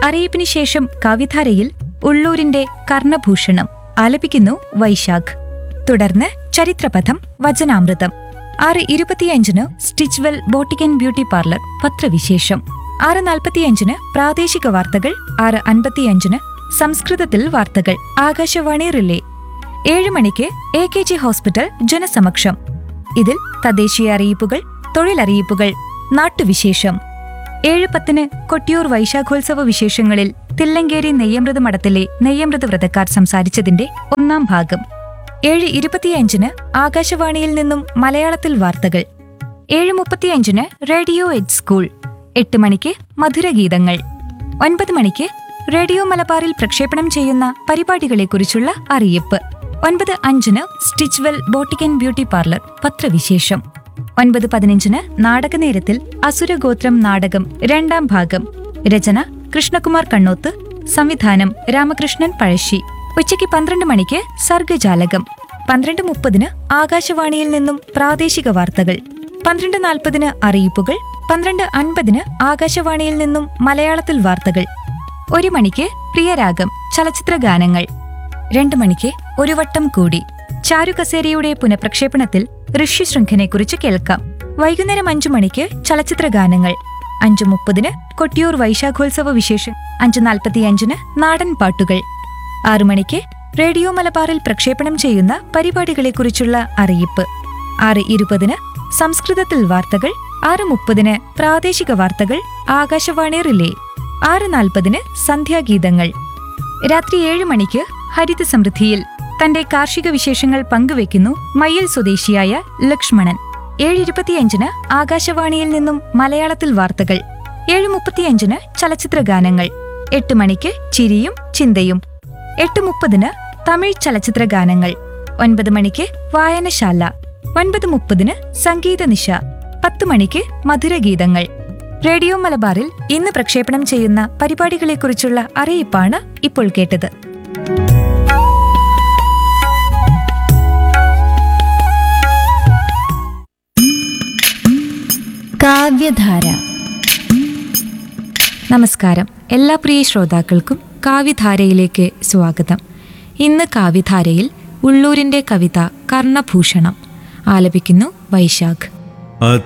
അറിയിപ്പിന് ശേഷം കവിധാരയിൽ ഉള്ളൂരിന്റെ കർണഭൂഷണം ആലപിക്കുന്നു വൈശാഖ് തുടർന്ന് ചരിത്രപഥം വചനാമൃതം ആറ് ഇരുപത്തിയഞ്ചിന് സ്റ്റിച്ച്വെൽ ബോട്ടിക്കൻ ബ്യൂട്ടി പാർലർ പത്രവിശേഷം ആറ് നാൽപ്പത്തിയഞ്ചിന് പ്രാദേശിക വാർത്തകൾ ആറ് അൻപത്തിയഞ്ചിന് സംസ്കൃതത്തിൽ വാർത്തകൾ ആകാശവാണി റിലേ ഏഴ് മണിക്ക് എ കെ ജി ഹോസ്പിറ്റൽ ജനസമക്ഷം ഇതിൽ തദ്ദേശീയ അറിയിപ്പുകൾ തൊഴിലറിയിപ്പുകൾ നാട്ടുവിശേഷം ഏഴ് പത്തിന് കൊട്ടിയൂർ വൈശാഖോത്സവ വിശേഷങ്ങളിൽ തില്ലങ്കേരി നെയ്യമൃത് മഠത്തിലെ നെയ്യമൃത് വ്രതക്കാർ സംസാരിച്ചതിന്റെ ഒന്നാം ഭാഗം ഏഴ് ഇരുപത്തിയഞ്ചിന് ആകാശവാണിയിൽ നിന്നും മലയാളത്തിൽ വാർത്തകൾ ഏഴ് മുപ്പത്തിയഞ്ചിന് റേഡിയോ എഡ് സ്കൂൾ എട്ട് മണിക്ക് മധുരഗീതങ്ങൾ ഒൻപത് മണിക്ക് റേഡിയോ മലബാറിൽ പ്രക്ഷേപണം ചെയ്യുന്ന പരിപാടികളെക്കുറിച്ചുള്ള അറിയിപ്പ് ഒൻപത് അഞ്ചിന് സ്റ്റിച്ച്വെൽ ബോട്ടിക്കൻ ബ്യൂട്ടി പാർലർ പത്രവിശേഷം ഒൻപത് പതിനഞ്ചിന് നാടകനേരത്തിൽ അസുരഗോത്രം നാടകം രണ്ടാം ഭാഗം രചന കൃഷ്ണകുമാർ കണ്ണോത്ത് സംവിധാനം രാമകൃഷ്ണൻ പഴശ്ശി ഉച്ചയ്ക്ക് പന്ത്രണ്ട് മണിക്ക് സർഗജാലകം പന്ത്രണ്ട് മുപ്പതിന് ആകാശവാണിയിൽ നിന്നും പ്രാദേശിക വാർത്തകൾ പന്ത്രണ്ട് നാൽപ്പതിന് അറിയിപ്പുകൾ പന്ത്രണ്ട് അൻപതിന് ആകാശവാണിയിൽ നിന്നും മലയാളത്തിൽ വാർത്തകൾ ഒരു മണിക്ക് പ്രിയരാഗം ചലച്ചിത്ര ഗാനങ്ങൾ രണ്ടു മണിക്ക് ഒരു വട്ടം കൂടി ചാരുകസേരയുടെ പുനഃപ്രക്ഷേപണത്തിൽ ഋഷ്യശൃംഖനെക്കുറിച്ച് കേൾക്കാം വൈകുന്നേരം അഞ്ചു മണിക്ക് ചലച്ചിത്ര ഗാനങ്ങൾ അഞ്ചു മുപ്പതിന് കൊട്ടിയൂർ വൈശാഖോത്സവ വിശേഷം അഞ്ചു നാൽപ്പത്തിയഞ്ചിന് നാടൻ പാട്ടുകൾ ആറു മണിക്ക് റേഡിയോ മലബാറിൽ പ്രക്ഷേപണം ചെയ്യുന്ന പരിപാടികളെക്കുറിച്ചുള്ള അറിയിപ്പ് ആറ് ഇരുപതിന് സംസ്കൃതത്തിൽ വാർത്തകൾ ആറ് മുപ്പതിന് പ്രാദേശിക വാർത്തകൾ ആകാശവാണി റിലേ ആറ് നാൽപ്പതിന് സന്ധ്യാഗീതങ്ങൾ രാത്രി ഏഴ് മണിക്ക് ഹരിത സമൃദ്ധിയിൽ തന്റെ കാർഷിക വിശേഷങ്ങൾ പങ്കുവെക്കുന്നു മയ്യൽ സ്വദേശിയായ ലക്ഷ്മണൻ ഏഴ് ഇരുപത്തിയഞ്ചിന് ആകാശവാണിയിൽ നിന്നും മലയാളത്തിൽ വാർത്തകൾ ഏഴ് മുപ്പത്തിയഞ്ചിന് ചലച്ചിത്ര ഗാനങ്ങൾ എട്ട് മണിക്ക് ചിരിയും ചിന്തയും എട്ട് മുപ്പതിന് തമിഴ് ചലച്ചിത്ര ഗാനങ്ങൾ ഒൻപത് മണിക്ക് വായനശാല ഒൻപത് മുപ്പതിന് സംഗീത നിശ പത്ത് മണിക്ക് മധുരഗീതങ്ങൾ റേഡിയോ മലബാറിൽ ഇന്ന് പ്രക്ഷേപണം ചെയ്യുന്ന പരിപാടികളെക്കുറിച്ചുള്ള അറിയിപ്പാണ് ഇപ്പോൾ കേട്ടത് കാവ്യധാര നമസ്കാരം എല്ലാ പ്രിയ ശ്രോതാക്കൾക്കും കാവ്യധാരയിലേക്ക് സ്വാഗതം ഇന്ന് കാവ്യധാരയിൽ ഉള്ളൂരിന്റെ കവിത കർണഭൂഷണം ആലപിക്കുന്നു വൈശാഖ്